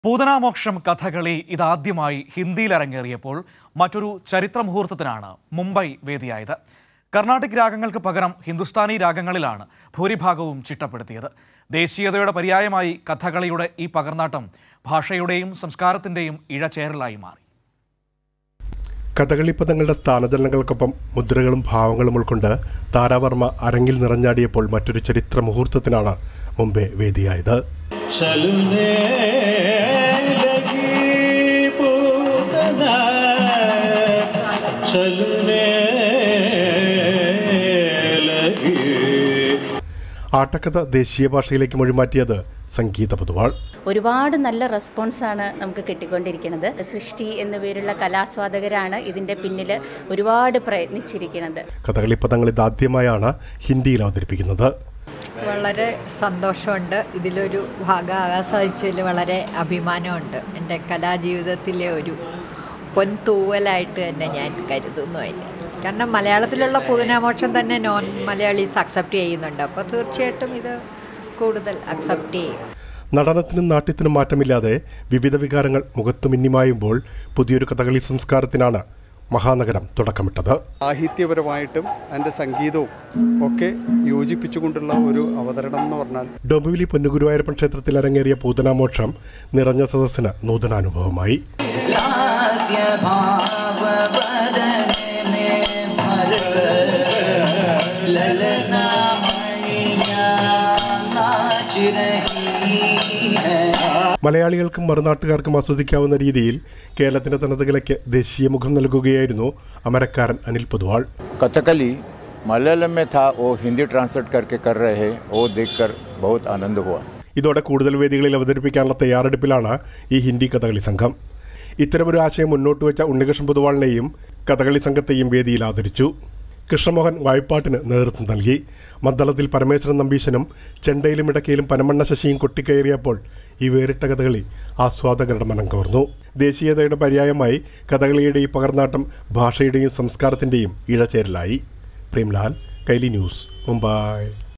പൂതനാമോക്ഷം കഥകളി ഇതാദ്യമായി ഹിന്ദിയിൽ അരങ്ങേറിയപ്പോൾ മറ്റൊരു ചരിത്ര മുഹൂർത്തത്തിനാണ് മുംബൈ വേദിയായത് കർണാട്ടിക് രാഗങ്ങൾക്ക് പകരം ഹിന്ദുസ്ഥാനി രാഗങ്ങളിലാണ് ഭൂരിഭാഗവും ചിട്ടപ്പെടുത്തിയത് ദേശീയതയുടെ പര്യായമായി കഥകളിയുടെ ഈ പകർന്നാട്ടം ഭാഷയുടെയും സംസ്കാരത്തിന്റെയും ഇഴചേരലായി മാറി കഥകളി പദങ്ങളുടെ സ്ഥാനചലനങ്ങൾക്കൊപ്പം മുദ്രകളും ഭാവങ്ങളും ഉൾക്കൊണ്ട് താരാവർമ്മ അരങ്ങിൽ നിറഞ്ഞാടിയപ്പോൾ മറ്റൊരു ചരിത്ര മുഹൂർത്തത്തിനാണ് മുംബൈ വേദിയായത് चलने लगी पूतना चलने लगी ആട്ടക്കഥ ദേശീയ ഭാഷയിലേക്ക് മൊഴിമാറ്റിയത് സംഗീത പൊതുവാൾ ഒരുപാട് നല്ല റെസ്പോൺസാണ് നമുക്ക് കിട്ടിക്കൊണ്ടിരിക്കുന്നത് സൃഷ്ടി എന്ന പേരുള്ള കലാസ്വാദകരാണ് ഇതിൻ്റെ പിന്നിൽ ഒരുപാട് പ്രയത്നിച്ചിരിക്കുന്നത് കഥകളി പദങ്ങൾ ഇതാദ്യമായാണ് ഹിന്ദിയിൽ അവതരിപ്പിക്കുന്നത് വളരെ സന്തോഷമുണ്ട് ഇതിലൊരു ഭാഗമാകാൻ സാധിച്ചതിൽ വളരെ അഭിമാനമുണ്ട് എൻ്റെ കലാജീവിതത്തിലെ ഒരു പൊൻതൂവലായിട്ട് തന്നെ ഞാൻ കരുതുന്നു അതിന് കാരണം മലയാളത്തിലുള്ള പുതുനാമോക്ഷം തന്നെ നോൺ മലയാളീസ് അക്സെപ്റ്റ് ചെയ്യുന്നുണ്ട് അപ്പോൾ തീർച്ചയായിട്ടും ഇത് കൂടുതൽ അക്സെപ്റ്റ് ചെയ്യും നടനത്തിനും നാട്യത്തിനും മാറ്റമില്ലാതെ വിവിധ വികാരങ്ങൾ മുഖത്തു മിന്നിമായുമ്പോൾ പുതിയൊരു കഥകളി സംസ്കാരത്തിനാണ് മഹാനഗരം തുടക്കമിട്ടത് സാഹിത്യപരമായിട്ടും അതിൻ്റെ സംഗീതവും ഒക്കെ യോജിപ്പിച്ചുകൊണ്ടുള്ള ഒരു അവതരണം എന്ന് പറഞ്ഞാൽ ഡൊംബിവിലി പൊന്നുഗുരുവായൂരപ്പൻ ക്ഷേത്രത്തിൽ അരങ്ങേറിയ പൂതനാമോക്ഷം നിറഞ്ഞ സദസ്സിന് നൂതനാനുഭവമായി लास्य भाव बदन में भर ललना मणिया नाच रही है മലയാളികൾക്കും മറുനാട്ടുകാർക്കും ആസ്വദിക്കാവുന്ന രീതിയിൽ കേരളത്തിന്റെ തനതുകലയ്ക്ക് ദേശീയ മുഖം നൽകുകയായിരുന്നു അമരക്കാരൻ അനിൽ പൊതുവാൾ कथकली मलयालम में था वो हिंदी ट्रांसलेट करके कर रहे हैं वो देखकर बहुत आनंद हुआ ഇതോടെ കൂടുതൽ വേദികളിൽ അവതരിപ്പിക്കാനുള്ള തയ്യാറെടുപ്പിലാണ് ഈ ഹിന്ദി കഥകളി സംഘം ഇത്തരമൊരു ആശയം മുന്നോട്ട് വെച്ച ഉണ്ണികൃഷ്ണൻ പൊതുവാളിനെയും കഥകളി സംഘത്തെയും വേദിയിൽ ആദരിച്ചു കൃഷ്ണമോഹൻ വായ്പാട്ടിന് നേതൃത്വം നൽകി മദ്ദളത്തിൽ പരമേശ്വരൻ നമ്പീശനും ചെണ്ടയിലും ഇടക്കയിലും പനമണ്ണ ശശിയും കൊട്ടിക്കയറിയപ്പോൾ ഈ വേറിട്ട കഥകളി ആസ്വാദകരുടെ മനം കവർന്നു ദേശീയതയുടെ പര്യായമായി കഥകളിയുടെ ഈ പകർന്നാട്ടം ഭാഷയുടെയും സംസ്കാരത്തിന്റെയും ഇഴചേരലായി പ്രേംലാൽ കൈലി ന്യൂസ് മുംബൈ